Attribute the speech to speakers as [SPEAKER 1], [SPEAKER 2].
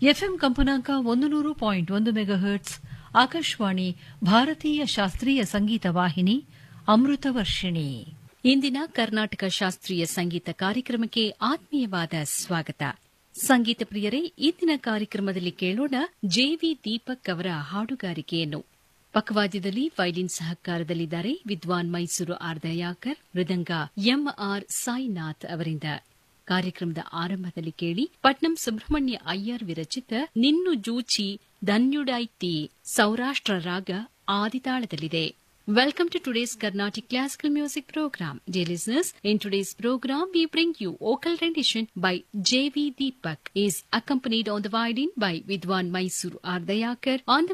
[SPEAKER 1] FM ಕಂಪನಾಂಕ ಒಂದು ನೂರು ಪಾಯಿಂಟ್ ಒಂದು ಮೆಗಾಹರ್ಟ್ಸ್ ಆಕಾಶವಾಣಿ ಭಾರತೀಯ ಶಾಸ್ತ್ರೀಯ ಸಂಗೀತ ವಾಹಿನಿ ಅಮೃತ ವರ್ಷಿಣಿ
[SPEAKER 2] ಇಂದಿನ ಕರ್ನಾಟಕ ಶಾಸ್ತ್ರೀಯ ಸಂಗೀತ ಕಾರ್ಯಕ್ರಮಕ್ಕೆ ಆತ್ಮೀಯವಾದ ಸ್ವಾಗತ ಸಂಗೀತ ಪ್ರಿಯರೇ ಇಂದಿನ ಕಾರ್ಯಕ್ರಮದಲ್ಲಿ ಕೇಳೋಣ ಜೆವಿ ದೀಪಕ್ ಅವರ ಹಾಡುಗಾರಿಕೆಯನ್ನು ಪಕ್ಕವಾದ್ಯದಲ್ಲಿ ವೈಲಿನ್ ಸಹಕಾರದಲ್ಲಿದ್ದಾರೆ ವಿದ್ವಾನ್ ಮೈಸೂರು ಆರ್ ದಯಾಕರ್ ಮೃದಂಗ ಎಂಆರ್ ಸಾಯಿನಾಥ್ ಅವರಿಂದ ಕಾರ್ಯಕ್ರಮದ ಆರಂಭದಲ್ಲಿ ಕೇಳಿ ಪಟ್ನಂ ಸುಬ್ರಹ್ಮಣ್ಯ ಅಯ್ಯರ್ ವಿರಚಿತ ನಿನ್ನು ಜೂಚಿ ಧನ್ಯುಡೈತಿ ಸೌರಾಷ್ಟ್ರ ರಾಗ ಆದಿತಾಳದಲ್ಲಿದೆ Welcome to today's Carnatic Classical Music Program. Dear listeners, in today's program we bring you vocal rendition by J.V. Deepak. He is accompanied on the violin by Vidwan Mysuru Ardayakar, on the